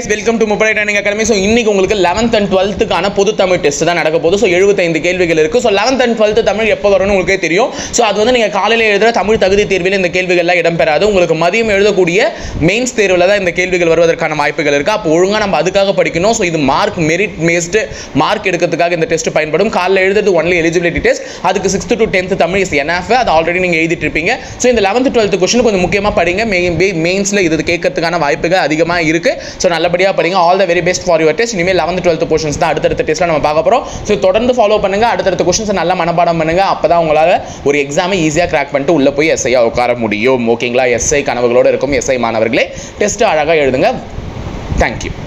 guys welcome to முப்படை training academy so இன்னைக்கு உங்களுக்கு லெவன்த் அண்ட் டுவெல்த்துக்கான பொது தமிழ் டெஸ்ட் தான் நடக்க போகுது ஸோ எழுபத்தைந்து கேள்விகள் இருக்கு so eleventh and twelfth Tamil எப்போ வரும்னு உங்களுக்கே தெரியும் ஸோ அது வந்து நீங்கள் காலையில் எழுதுற தமிழ் தகுதி தேர்வில் இந்த கேள்விகள்லாம் இடம்பெறாது உங்களுக்கு மதியம் எழுதக்கூடிய மெயின்ஸ் தேர்வில் தான் இந்த கேள்விகள் வருவதற்கான வாய்ப்புகள் இருக்கு அப்போ ஒழுங்காக நம்ம அதுக்காக படிக்கணும் ஸோ இது மார்க் மெரிட் பேஸ்டு மார்க் எடுக்கிறதுக்காக இந்த டெஸ்ட் பயன்படும் காலையில் எழுதுறது ஒன்லி எலிஜிபிலிட்டி டெஸ்ட் அதுக்கு sixth to tenth Tamil is என்எஃப் அது ஆல்ரெடி நீங்கள் எழுதிட்டு இருப்பீங்க ஸோ இந்த லெவன்த் டுவெல்த் கொஸ்டின் கொஞ்சம் முக்கியமாக படிங்க மெயின் மெயின்ஸில் இது கேட்கறதுக்கான வாய்ப்புகள் அதிகமாக இருக்கு ஸோ நல்லபடியாக படிங்க all the very best for your test இனிமேல் லெவன்த் டுவெல்த் போர்ஷன்ஸ் தான் அடுத்தடுத்த டெஸ்ட்டில் நம்ம பார்க்க போகிறோம் ஸோ தொடர்ந்து ஃபாலோ பண்ணுங்க அடுத்தடுத்த கொஸ்டின்ஸ் நல்லா மனப்பாடம் பண்ணுங்க அப்போ தான் உங்களால் ஒரு எக்ஸாமை ஈஸியாக கிராக் பண்ணிட்டு உள்ளே போய் எஸ்ஐயாக உட்கார முடியும் ஓகேங்களா எஸ்ஐ கனவுகளோடு இருக்கும் எஸ்ஐ மாணவர்களே டெஸ்ட் அழகாக எழுதுங்க தேங்க்யூ